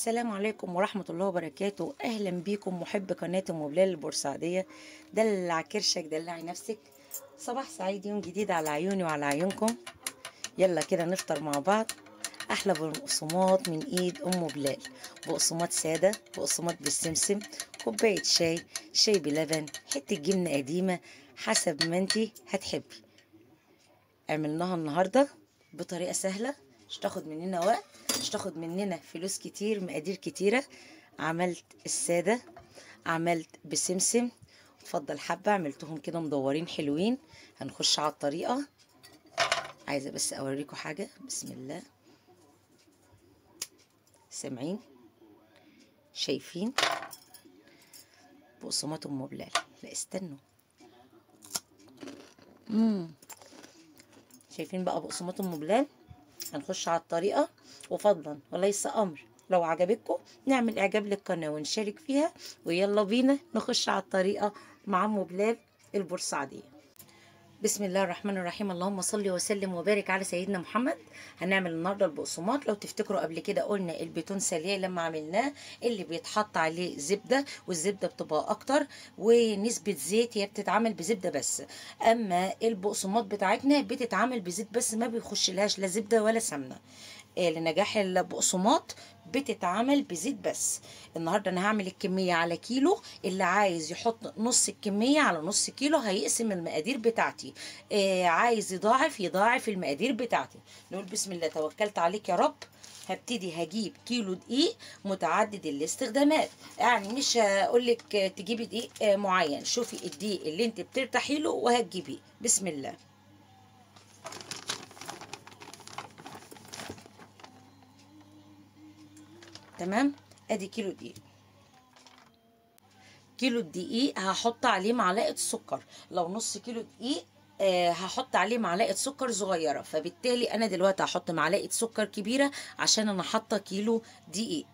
السلام عليكم ورحمة الله وبركاته أهلا بيكم محب قناة أم بلال البورسعيدية دلع كرشك دلعي نفسك صباح سعيد يوم جديد على عيوني وعلى عيونكم يلا كده نفطر مع بعض أحلى بقسماط من إيد أم بلال بقسماط سادة بقسماط بالسمسم كوباية شاي شاي بلبن حتة جبنة قديمة حسب ما انتي هتحبي عملناها النهاردة بطريقة سهلة مش تاخد مننا وقت مش تاخد مننا فلوس كتير مقادير كتيرة عملت السادة عملت بسمسم اتفضل حبة عملتهم كده مدورين حلوين هنخش على الطريقة عايزة بس اوريكم حاجة بسم الله سامعين شايفين بقسماط ام بلال لا استنوا امم شايفين بقى بقسماط ام بلال هنخش على الطريقه وفضلا وليس امر لو عجبتكم نعمل اعجاب للقناه ونشارك فيها ويلا بينا نخش على الطريقه مع ام بلال البورسعيديه بسم الله الرحمن الرحيم اللهم صل وسلم وبارك على سيدنا محمد هنعمل النهارده البقسماط لو تفتكروا قبل كده قلنا البيتون ساليه لما عملناه اللي بيتحط عليه زبده والزبده بتبقى اكتر ونسبه زيت هي بتتعمل بزبده بس اما البقسماط بتاعتنا بتتعمل بزيت بس ما بيخش لهاش لا زبده ولا سمنه آه، لنجاح البقسماط بتتعمل بزيت بس النهارده انا هعمل الكميه على كيلو اللي عايز يحط نص الكميه على نص كيلو هيقسم المقادير بتاعتي آه عايز يضاعف يضاعف المقادير بتاعتي نقول بسم الله توكلت عليك يا رب هبتدي هجيب كيلو دقيق متعدد الاستخدامات يعني مش هقول لك تجيبي دقيق آه، معين شوفي الدقيق اللي انت بترتاحي له وهتجيبيه بسم الله تمام ادي كيلو دقيق كيلو الدقيق هحط عليه معلقه سكر لو نص كيلو دقيق آه هحط عليه معلقه سكر صغيره فبالتالي انا دلوقتي هحط معلقه سكر كبيره عشان انا حاطه كيلو دقيق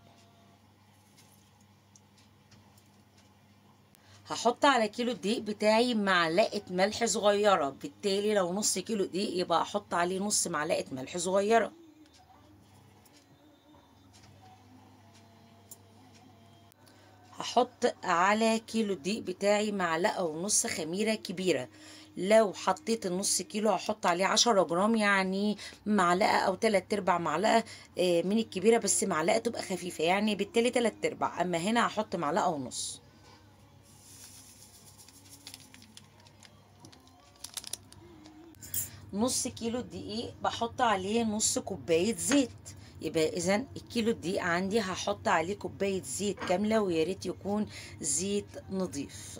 هحط على كيلو الدقيق بتاعي معلقه ملح صغيره بالتالي لو نص كيلو دقيق يبقى احط عليه نص معلقه ملح صغيره هحط على كيلو الدقيق بتاعي معلقة ونص خميرة كبيرة لو حطيت النص كيلو هحط عليه عشرة جرام يعني معلقة أو تلات أرباع معلقة آه، من الكبيرة بس معلقة تبقى خفيفة يعني بالتالي تلات أرباع أما هنا هحط معلقة ونص نص كيلو الدقيق بحط عليه نص كوباية زيت يبقى اذا الكيلو الدقيق عندي هحط عليه كوباية زيت كاملة ويا ريت يكون زيت نظيف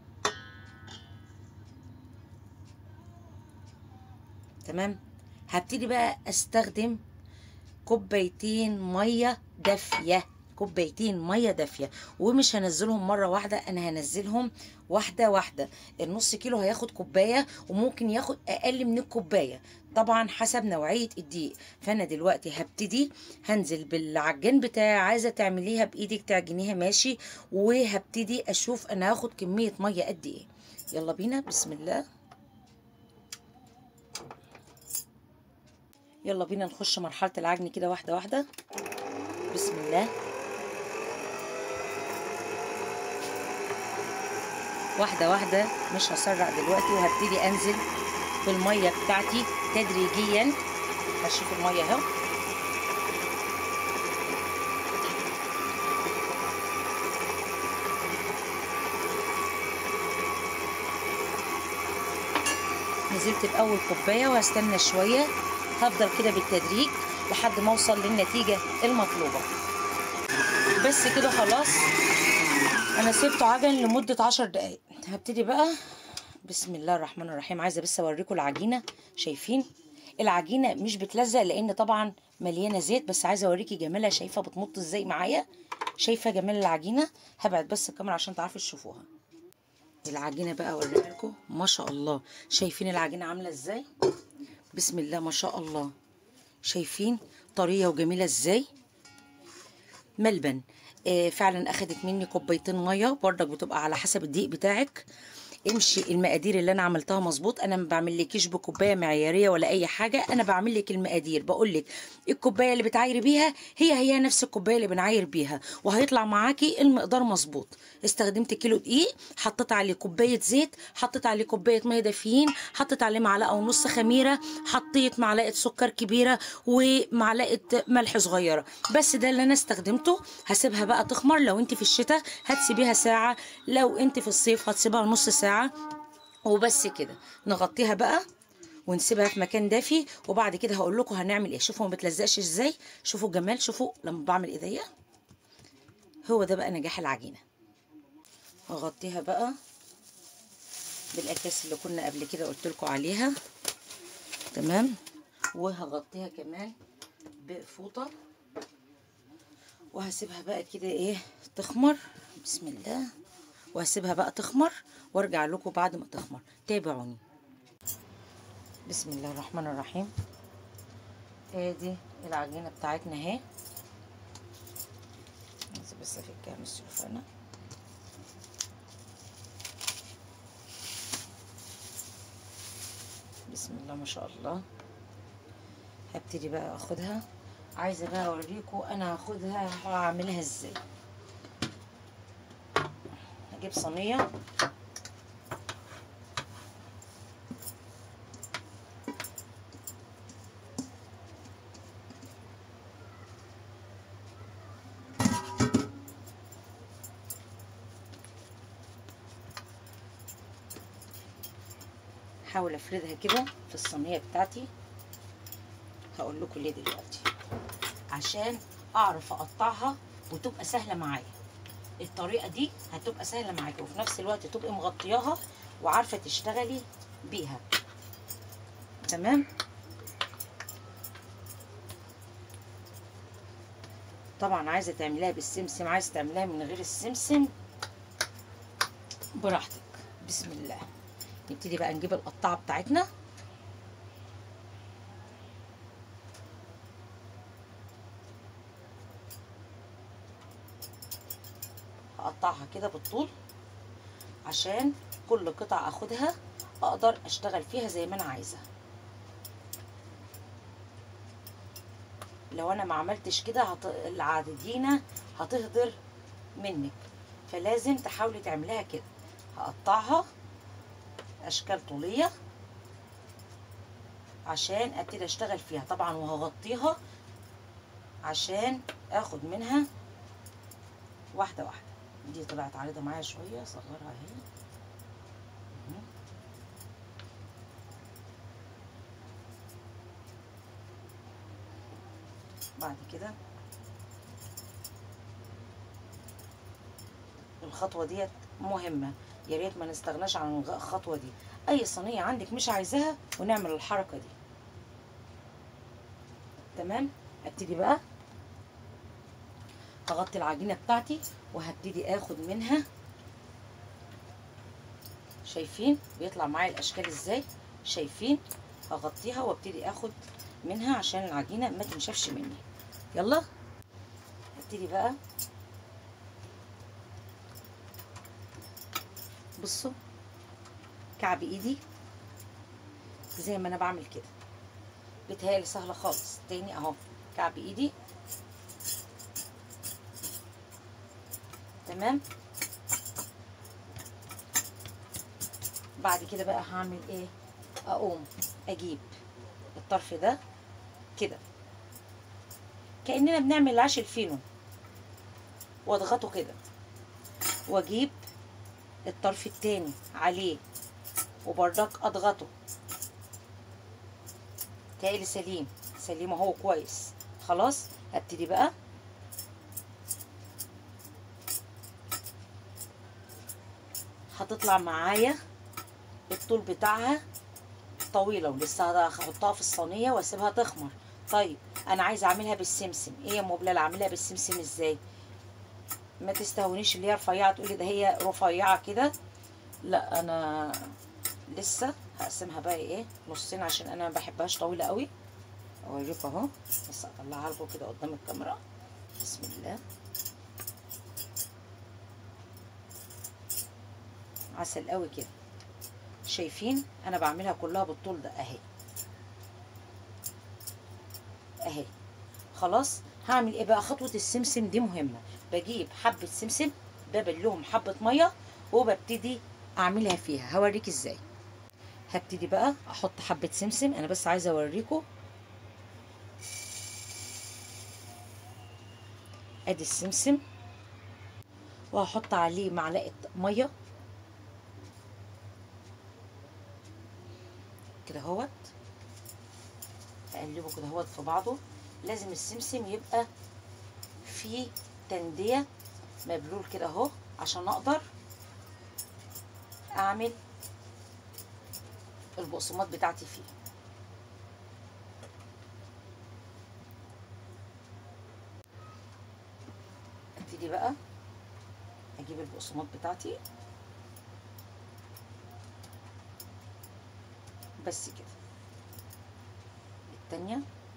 تمام هبتدي بقى استخدم كوبايتين ميه دافيه كوبايتين ميه دافيه ومش هنزلهم مره واحده انا هنزلهم واحده واحده النص كيلو هياخد كوبايه وممكن ياخد اقل من الكوبايه طبعا حسب نوعيه الدقيق فانا دلوقتي هبتدي هنزل بالعجان بتاعي عايزه تعمليها بايدك تعجنيها ماشي وهبتدي اشوف انا هاخد كميه ميه قد ايه يلا بينا بسم الله يلا بينا نخش مرحله العجن كده واحده واحده بسم الله واحده واحده مش هسرع دلوقتي وهبتدي انزل بالميه بتاعتي تدريجيا هشوف الميه اهو نزلت باول كوبايه وهستنى شويه هفضل كده بالتدريج لحد ما اوصل للنتيجه المطلوبه بس كده خلاص انا سبته عجن لمده عشر دقايق هبتدي بقى بسم الله الرحمن الرحيم عايزه بس اوريكم العجينه شايفين العجينه مش بتلزق لان طبعا مليانه زيت بس عايزه اوريكي جمالها شايفه بتمط ازاي معايا شايفه جمال العجينه هبعد بس الكاميرا عشان تعرفوا تشوفوها العجينه بقى اوريها لكم ما شاء الله شايفين العجينه عامله ازاي بسم الله ما شاء الله شايفين طريه وجميله ازاي ملبن آه فعلا اخدت مني كوبايتين ميه بردك بتبقى على حسب الدقيق بتاعك امشي المقادير اللي انا عملتها مظبوط انا ما بعملكيش بكوبايه معياريه ولا اي حاجه انا بعمل لك المقادير بقول لك الكوبايه اللي بتعايري بيها هي هي نفس الكوبايه اللي بنعاير بيها وهيطلع معاكي المقدار مظبوط استخدمت كيلو دقيق حطيت عليه كوبايه زيت حطيت عليه كوبايه ميه دافيين حطيت عليه معلقه ونص خميره حطيت معلقه سكر كبيره ومعلقه ملح صغيره بس ده اللي انا استخدمته هسيبها بقى تخمر لو انت في الشتاء هتسيبيها ساعه لو انت في الصيف هتسيبها نص ساعه وبس كده نغطيها بقى ونسيبها في مكان دافي وبعد كده هقول لكم هنعمل ايه شوفوا ما بتلزقش ازاي شوفوا الجمال شوفوا لما بعمل ايديا هو ده بقى نجاح العجينه هغطيها بقى بالاكياس اللي كنا قبل كده قلت لكم عليها تمام وهغطيها كمان بفوطه وهسيبها بقى كده ايه تخمر بسم الله وهسيبها بقى تخمر وارجع لكم بعد ما تخمر تابعوني بسم الله الرحمن الرحيم ادي العجينه بتاعتنا اهي بس افكها من السلوفانه بسم الله ما شاء الله هبتدي بقى اخدها عايزه بقى اوريكم انا هاخدها هعملها ازاي هجيب صينيه هحاول افردها كده في الصينيه بتاعتي هقول لكم ليه دلوقتي عشان اعرف اقطعها وتبقى سهله معايا الطريقه دي هتبقى سهله معاكي وفي نفس الوقت تبقي مغطياها وعارفه تشتغلي بيها تمام طبعا عايزه تعمليها بالسمسم عايزه تعمليها من غير السمسم براحتك بسم الله نبتدي بقى نجيب القطاعه بتاعتنا هقطعها كده بالطول عشان كل قطعة اخدها اقدر اشتغل فيها زي ما انا عايزة لو انا ما عملتش كده هت... العديدينة هتهدر منك فلازم تحاولي تعمليها كده هقطعها اشكال طولية عشان ابتدي اشتغل فيها طبعا وهغطيها عشان اخد منها واحدة واحدة دي طلعت عريضة معايا شوية صغرها اهي بعد كده الخطوة ديت مهمة يا ريت ما نستغناش عن الخطوة دي أي صينية عندك مش عايزاها ونعمل الحركة دي تمام ابتدي بقى هغطي العجينة بتاعتي وهبتدي اخد منها شايفين بيطلع معايا الاشكال ازاي شايفين هغطيها وابتدي اخد منها عشان العجينة ما تنشفش مني يلا هبتدي بقى بصوا كعب ايدي زي ما انا بعمل كده بتهيألي سهلة خالص تاني اهو كعب ايدي تمام بعد كده بقى هعمل ايه اقوم اجيب الطرف ده كده كاننا بنعمل العيش الفينو واضغطه كده واجيب الطرف التاني عليه وبردك اضغطه تالي سليم سليم اهو كويس خلاص هبتدي بقى هتطلع معايا الطول بتاعها طويلة ولسه هحطها في الصينية واسيبها تخمر طيب انا عايزة اعملها بالسمسم ايه يا مبلل اعملها بالسمسم ازاي ما تستهونيش اللي هي رفيعة تقولي ده هي رفيعة كده لا انا لسه هقسمها بقى ايه نصين عشان انا ما بحبهاش طويلة قوي اوريكم اهو بس اطلعها لكم كده قدام الكاميرا بسم الله عسل قوي كده شايفين انا بعملها كلها بالطول ده اهي اهي خلاص هعمل ايه بقى خطوه السمسم دي مهمه بجيب حبه سمسم ببلهم حبه ميه وببتدي اعملها فيها هوريك ازاي هبتدي بقى احط حبه سمسم انا بس عايزه اوريكم ادي السمسم وهحط عليه معلقه ميه كده اهوت اقلبه كده اهوت في بعضه لازم السمسم يبقى فيه تنديه مبلول كده اهو عشان اقدر اعمل البقسماط بتاعتي فيه ابتدي بقى اجيب البقسماط بتاعتي بس كده التانية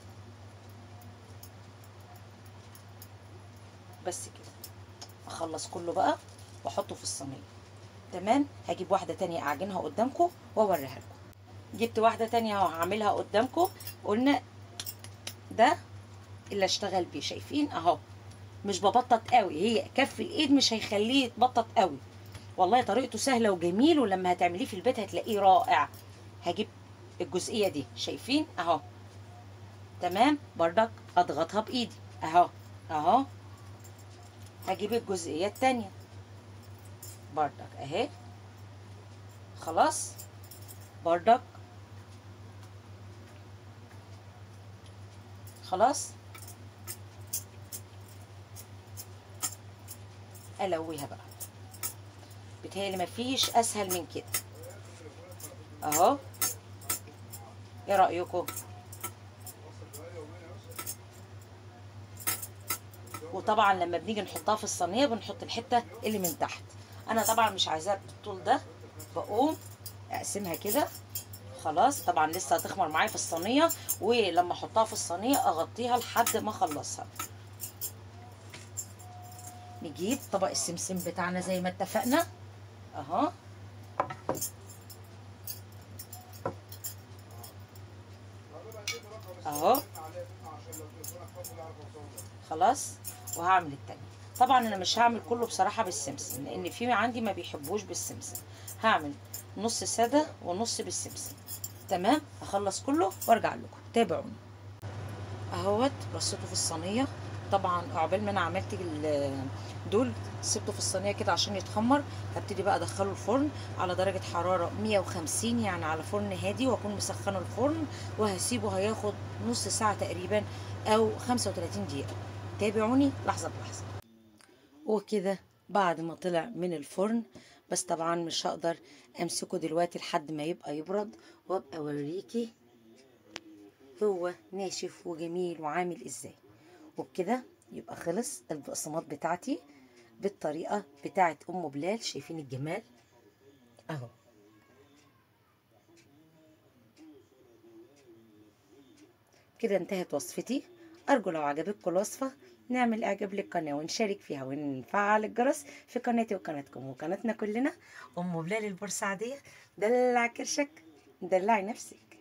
بس كده اخلص كله بقى واحطه في الصينيه تمام هجيب واحده تانية اعجنها قدامكم واوريها لكم جبت واحده تانية اهو هعملها قدامكم قلنا ده اللي اشتغل بيه شايفين اهو مش ببطط قوي هي كف الايد مش هيخليه يتبطط قوي والله طريقته سهله وجميل ولما هتعمليه في البيت هتلاقيه رائع هجيب الجزئيه دي شايفين اهو تمام بردك اضغطها بايدي اهو اهو هجيب الجزئيه التانية بردك اهي خلاص بردك خلاص الويها بقى بتهيألي مفيش اسهل من كده اهو ايه رايكم وطبعا لما بنيجي نحطها في الصينيه بنحط الحته اللي من تحت انا طبعا مش عايزاها بالطول ده بقوم اقسمها كده خلاص طبعا لسه هتخمر معايا في الصينيه ولما احطها في الصينيه اغطيها لحد ما اخلصها نجيب طبق السمسم بتاعنا زي ما اتفقنا اهو اهو خلاص وهعمل التاني طبعا انا مش هعمل كله بصراحه بالسمسم لان في عندي ما بيحبوش بالسمسم هعمل نص ساده ونص بالسمسم تمام هخلص كله وارجع لكم تابعوني اهوت رصيته في الصينيه طبعا عقبال ما انا عملت ال- دول سبته في الصينيه كده عشان يتخمر هبتدي بقى ادخله الفرن على درجه حراره 150 يعني على فرن هادي واكون مسخنه الفرن وهسيبه هياخد نص ساعه تقريبا او 35 دقيقه تابعوني لحظه بلحظه وكده بعد ما طلع من الفرن بس طبعا مش هقدر امسكه دلوقتي لحد ما يبقى يبرد وابقى اوريكي هو ناشف وجميل وعامل ازاي وبكده يبقى خلص البقسماط بتاعتي بالطريقة بتاعت أم بلال شايفين الجمال أهو كده انتهت وصفتي أرجو لو عجبتكم الوصفة نعمل إعجاب للقناة ونشارك فيها ونفعل الجرس في قناتي وقناتكم وقناتنا كلنا أم بلال البورسعيدية دلع كرشك دلعي نفسك